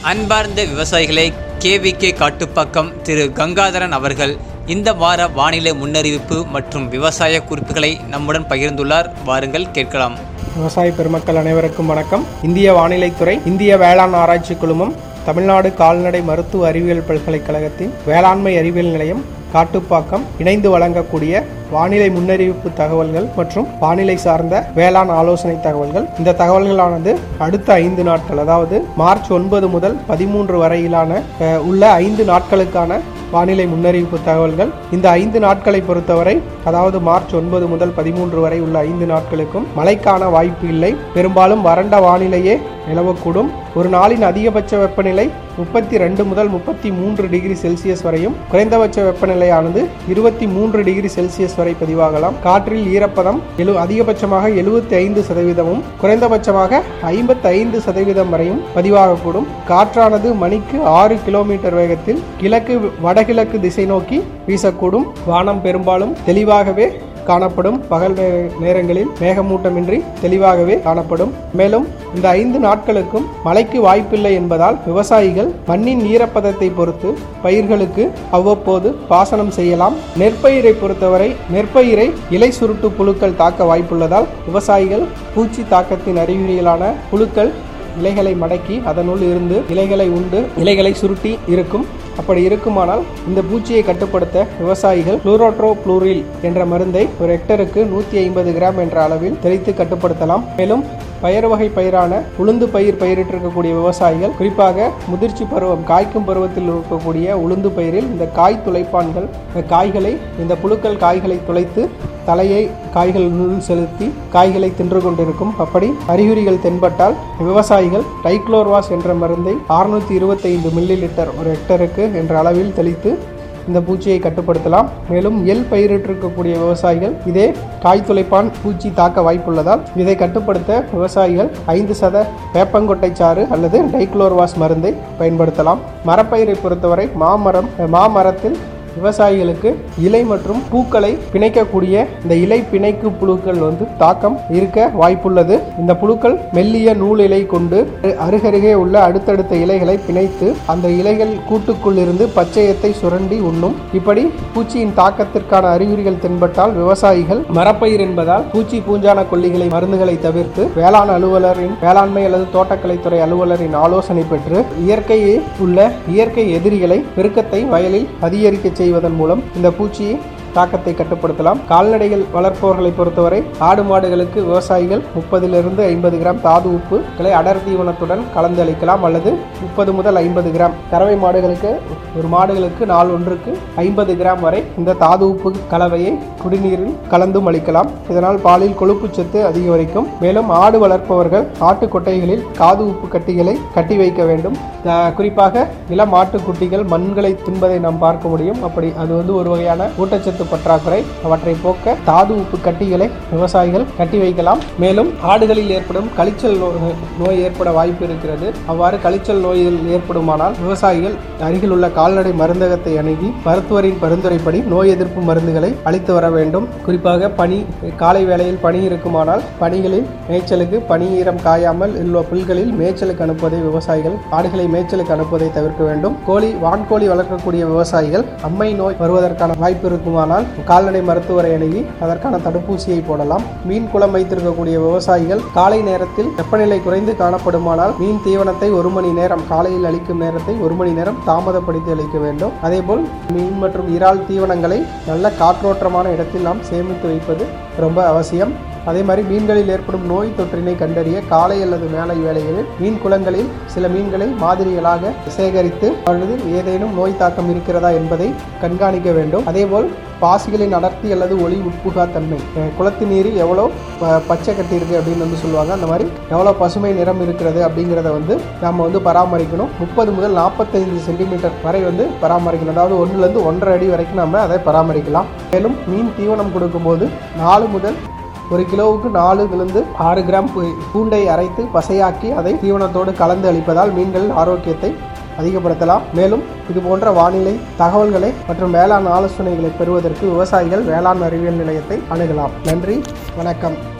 அன்பார்ந்த விவசாயிகளை கேவிகே காட்டுப்பாக்கம் திரு கங்காதரன் அவர்கள் இந்த வார வானிலை முன்னறிவிப்பு மற்றும் விவசாய குறிப்புகளை நம்முடன் பகிர்ந்துள்ளார் வாருங்கள் கேட்கலாம் விவசாய பெருமக்கள் அனைவருக்கும் வணக்கம் இந்திய வானிலைத்துறை இந்திய வேளாண் ஆராய்ச்சி குழுமம் தமிழ்நாடு கால்நடை மருத்துவ அறிவியல் பல்கலைக்கழகத்தின் வேளாண்மை அறிவியல் நிலையம் காட்டுப்பாக்கம் இணைந்து வழங்கக்கூடிய வானிலை முன்னறிவிப்பு தகவல்கள் மற்றும் வானிலை சார்ந்த வேளாண் ஆலோசனை தகவல்கள் இந்த தகவல்களானது அடுத்த ஐந்து நாட்கள் அதாவது மார்ச் ஒன்பது முதல் பதிமூன்று வரையிலான அஹ், உள்ள ஐந்து நாட்களுக்கான வானிலை முன்னறிவிப்பு தகவல்கள் இந்த ஐந்து நாட்களை பொறுத்தவரை அதாவது மார்ச் ஒன்பது முதல் பதிமூன்று வரை உள்ள ஐந்து நாட்களுக்கும் மழைக்கான வாய்ப்பு இல்லை பெரும்பாலும் வறண்ட வானிலையே நிலவக்கூடும் ஒரு நாளின் அதிகபட்ச வெப்பநிலை முப்பத்தி ரெண்டு முதல் முப்பத்தி மூன்று டிகிரி செல்சியஸ் வரையும் குறைந்தபட்ச வெப்பநிலையானது இருபத்தி மூன்று டிகிரி செல்சியஸ் வரை பதிவாகலாம் காற்றில் ஈரப்பதம் எழு அதிகபட்சமாக எழுபத்தி ஐந்து சதவீதமும் குறைந்தபட்சமாக ஐம்பத்தி ஐந்து சதவீதம் வரையும் பதிவாகக்கூடும் காற்றானது மணிக்கு ஆறு கிலோமீட்டர் வேகத்தில் கிழக்கு வடகிழக்கு திசை நோக்கி வீசக்கூடும் வானம் பெரும்பாலும் தெளிவாகவே காணப்படும் பகல் நே- நேரங்களில் மேகமூட்டமின்றி தெளிவாகவே காணப்படும் மேலும் இந்த ஐந்து நாட்களுக்கும் மழைக்கு வாய்ப்பில்லை என்பதால் விவசாயிகள் மண்ணின் ஈரப்பதத்தை பொறுத்து பயிர்களுக்கு அவ்வப்போது பாசனம் செய்யலாம் நெற்பயிரை பொறுத்தவரை நெற்பயிரை இலை சுருட்டு புழுக்கள் தாக்க வாய்ப்புள்ளதால் விவசாயிகள் பூச்சி தாக்கத்தின் அறிகுறிகளான புழுக்கள் இலைகளை மடக்கி அதனுள் இருந்து இலைகளை உண்டு இலைகளை சுருட்டி இருக்கும் அப்படி இருக்குமானால் இந்த பூச்சியை கட்டுப்படுத்த விவசாயிகள் குளோரோட்ரோ புளூரில் என்ற மருந்தை ஒரு ஹெக்டருக்கு நூற்றி ஐம்பது கிராம் என்ற அளவில் தெளித்து கட்டுப்படுத்தலாம் மேலும் பயறு வகை பயிரான உளுந்து பயிர் பயிரிட்டிருக்கக்கூடிய விவசாயிகள் குறிப்பாக முதிர்ச்சி பருவம் காய்க்கும் பருவத்தில் இருக்கக்கூடிய உளுந்து பயிரில் இந்த காய் துளைப்பான்கள் இந்த காய்களை இந்த புழுக்கள் காய்களை துளைத்து தலையை காய்கள் நுள் செலுத்தி காய்களை தின்று கொண்டிருக்கும் அப்படி அறிகுறிகள் தென்பட்டால் விவசாயிகள் டைக்ளோர்வாஸ் என்ற மருந்தை 625 இருபத்தைந்து மில்லி லிட்டர் ஒரு ஹெக்டருக்கு என்ற அளவில் தெளித்து இந்த பூச்சியை கட்டுப்படுத்தலாம் மேலும் எள் பயிரிட்டிருக்கக்கூடிய விவசாயிகள் இதே காய் துளைப்பான் பூச்சி தாக்க வாய்ப்புள்ளதால் இதை கட்டுப்படுத்த விவசாயிகள் ஐந்து சத வேப்பங்கொட்டை சாறு அல்லது டைக்ளோர்வாஸ் மருந்தை பயன்படுத்தலாம் மரப்பயிரை பொறுத்தவரை மாமரம் மாமரத்தில் விவசாயிகளுக்கு இலை மற்றும் பூக்களை பிணைக்கக்கூடிய இந்த இலை பிணைக்கு புழுக்கள் வந்து தாக்கம் இருக்க வாய்ப்புள்ளது இந்த புழுக்கள் மெல்லிய நூல் இலை கொண்டு அருகருகே உள்ள அடுத்தடுத்த இலைகளை பிணைத்து அந்த இலைகள் கூட்டுக்குள் இருந்து பச்சையத்தை சுரண்டி உண்ணும் இப்படி பூச்சியின் தாக்கத்திற்கான அறிகுறிகள் தென்பட்டால் விவசாயிகள் மரப்பயிர் என்பதால் பூச்சி பூஞ்சான கொல்லிகளை மருந்துகளை தவிர்த்து வேளாண் அலுவலரின் வேளாண்மை அல்லது தோட்டக்கலைத்துறை அலுவலரின் ஆலோசனை பெற்று இயற்கையில் உள்ள இயற்கை எதிரிகளை பெருக்கத்தை வயலில் அதிகரிக்க செய்வதன் மூலம் இந்த பூச்சியை தாக்கத்தை கட்டுப்படுத்தலாம் கால்நடைகள் வளர்ப்பவர்களை பொறுத்தவரை ஆடு மாடுகளுக்கு விவசாயிகள் முப்பதிலிருந்து ஐம்பது கிராம் தாது உப்புகளை அடர் தீவனத்துடன் கலந்து அளிக்கலாம் அல்லது முப்பது முதல் ஐம்பது கிராம் கறவை மாடுகளுக்கு ஒரு மாடுகளுக்கு நாள் ஒன்றுக்கு ஐம்பது கிராம் வரை இந்த தாது உப்பு கலவையை குடிநீரில் கலந்தும் அளிக்கலாம் இதனால் பாலில் கொழுப்புச்சத்து அதிகரிக்கும் மேலும் ஆடு வளர்ப்பவர்கள் ஆட்டு கொட்டைகளில் காது உப்பு கட்டிகளை கட்டி வைக்க வேண்டும் அஹ் குறிப்பாக இளம் ஆட்டுக்குட்டிகள் மண்களை தின்பதை நாம் பார்க்க முடியும் அப்படி அது வந்து ஒரு வகையான ஊட்டச்சத்து பற்றாக்குறை அவற்றை போக்க தாது உப்பு கட்டிகளை விவசாயிகள் கட்டி வைக்கலாம் மேலும் ஆடுகளில் ஏற்படும் கழிச்சல் நோ- நோய் ஏற்பட வாய்ப்பு இருக்கிறது அவ்வாறு கழிச்சல் நோய்கள் ஏற்படுமானால் விவசாயிகள் அருகில் உள்ள கால்நடை மருந்தகத்தை அணுகி மருத்துவரின் பரிந்துரைப்படி நோய் எதிர்ப்பு மருந்துகளை அளித்து வர வேண்டும் குறிப்பாக பனி காலை வேளையில் பனி இருக்குமானால் பனிகளில் மேய்ச்சலுக்கு பனி ஈரம் காயாமல் உள்ள புல்களில் மேய்ச்சலுக்கு அனுப்புவதை விவசாயிகள் ஆடுகளை மேய்ச்சலுக்கு அனுப்புவதை தவிர்க்க வேண்டும் கோழி வான்கோழி வளர்க்கக்கூடிய விவசாயிகள் அம்மை நோய் வருவதற்கான வாய்ப்பு இருக்குமானால் கால்நடை மருத்துவரை அணுகி அதற்கான தடுப்பூசியை போடலாம் மீன் குளம் வைத்திருக்கக்கூடிய விவசாயிகள் காலை நேரத்தில் வெப்பநிலை குறைந்து காணப்படுமானால் மீன் தீவனத்தை ஒரு மணி நேரம் காலையில் அளிக்கும் நேரத்தை ஒரு மணி நேரம் தாமதப்படுத்தி அளிக்க வேண்டும் அதேபோல் மீன் மற்றும் இறால் தீவனங்களை நல்ல காற்றோட்டமான இடத்தில் நாம் சேமித்து வைப்பது ரொம்ப அவசியம் அதே மாதிரி மீன்களில் ஏற்படும் நோய் தொற்றினை கண்டறிய காலை அல்லது மேலை வேளைகளில் மீன் குளங்களில் சில மீன்களை மாதிரிகளாக சேகரித்து அல்லது ஏதேனும் நோய் தாக்கம் இருக்கிறதா என்பதை கண்காணிக்க வேண்டும் அதேபோல் பாசிகளின் அடர்த்தி அல்லது ஒளி உட்புகா தன்மை அஹ் குளத்து நீரில் எவ்வளோ ப- பச்சை கட்டி இருக்கு அப்படின்னு வந்து சொல்லுவாங்க அந்த மாதிரி எவ்வளோ பசுமை நிறம் இருக்கிறது அப்படிங்கிறத வந்து நம்ம வந்து பராமரிக்கணும் முப்பது முதல் நாற்பத்தைந்து சென்டிமீட்டர் வரை வந்து பராமரிக்கணும் அதாவது ஒன்றுலேருந்து ஒன்றரை அடி வரைக்கும் நம்ம அதை பராமரிக்கலாம் மேலும் மீன் தீவனம் கொடுக்கும்போது நாலு முதல் ஒரு கிலோவுக்கு நாலுலேருந்து ஆறு கிராம் பூ- பூண்டை அரைத்து பசையாக்கி அதை தீவனத்தோடு கலந்து அளிப்பதால் மீன்கள் ஆரோக்கியத்தை அதிகப்படுத்தலாம் மேலும் இது போன்ற வானிலை தகவல்களை மற்றும் வேளாண் ஆலோசனைகளை பெறுவதற்கு விவசாயிகள் வேளாண் அறிவியல் நிலையத்தை அணுகலாம் நன்றி வணக்கம்